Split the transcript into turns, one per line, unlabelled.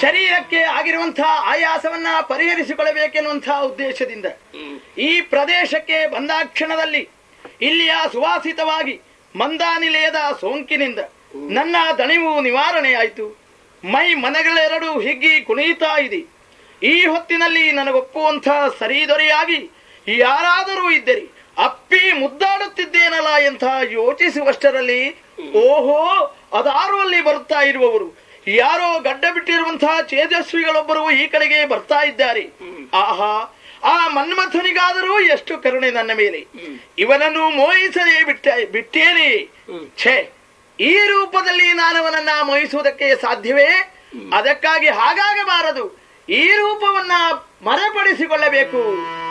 ಶರೀರಕ್ಕೆ ಆಗಿರುವಂತಹ ಆಯಾಸವನ್ನ ಪರಿಹರಿಸಿಕೊಳ್ಳಬೇಕೆನ್ನುವಂತಹ ಉದ್ದೇಶದಿಂದ ಈ ಪ್ರದೇಶಕ್ಕೆ ಬಂದ ಕ್ಷಣದಲ್ಲಿ ಇಲ್ಲಿಯ ಸುವಾಸಿತವಾಗಿ ಮಂದಾನಿಲಯದ ಸೋಂಕಿನಿಂದ ನನ್ನ ದಣಿವು ನಿವಾರಣೆಯಾಯಿತು ಮೈ ಮನೆಗಳೆರಡು ಹಿಗ್ಗಿ ಕುಣಿಯುತ್ತಾ ಇದೆ ಈ ಹೊತ್ತಿನಲ್ಲಿ ನನಗೊಪ್ಪುವಂತಹ ಸರಿದೊರೆಯಾಗಿ ಯಾರಾದರೂ ಇದ್ದರೆ ಅಪ್ಪಿ ಮುದ್ದಾಡುತ್ತಿದ್ದೇನಲ್ಲ ಎಂತ ಯೋಚಿಸುವಷ್ಟರಲ್ಲಿ ಓಹೋ ಅದಾರು ಅಲ್ಲಿ ಬರುತ್ತಾ ಇರುವವರು ಯಾರೋ ಗಡ್ಡ ಬಿಟ್ಟಿರುವಂತಹ ತೇಜಸ್ವಿಗಳೊಬ್ಬರು ಈ ಕಡೆಗೆ ಬರ್ತಾ ಇದ್ದಾರೆ ಆಹಾ ಆ ಮನ್ಮಥನಿಗಾದರೂ ಎಷ್ಟು ಕರುಣೆ ನನ್ನ ಮೇಲೆ ಇವನನ್ನು ಮೋಹಿಸದೆ ಬಿಟ್ಟ ಬಿಟ್ಟೇನೆ ಛೇ ಈ ರೂಪದಲ್ಲಿ ನಾನು ಅವನನ್ನ ಮೋಹಿಸುವುದಕ್ಕೆ ಸಾಧ್ಯವೇ ಅದಕ್ಕಾಗಿ ಹಾಗಾಗಬಾರದು ಈ ರೂಪವನ್ನ ಮರೆಪಡಿಸಿಕೊಳ್ಳಬೇಕು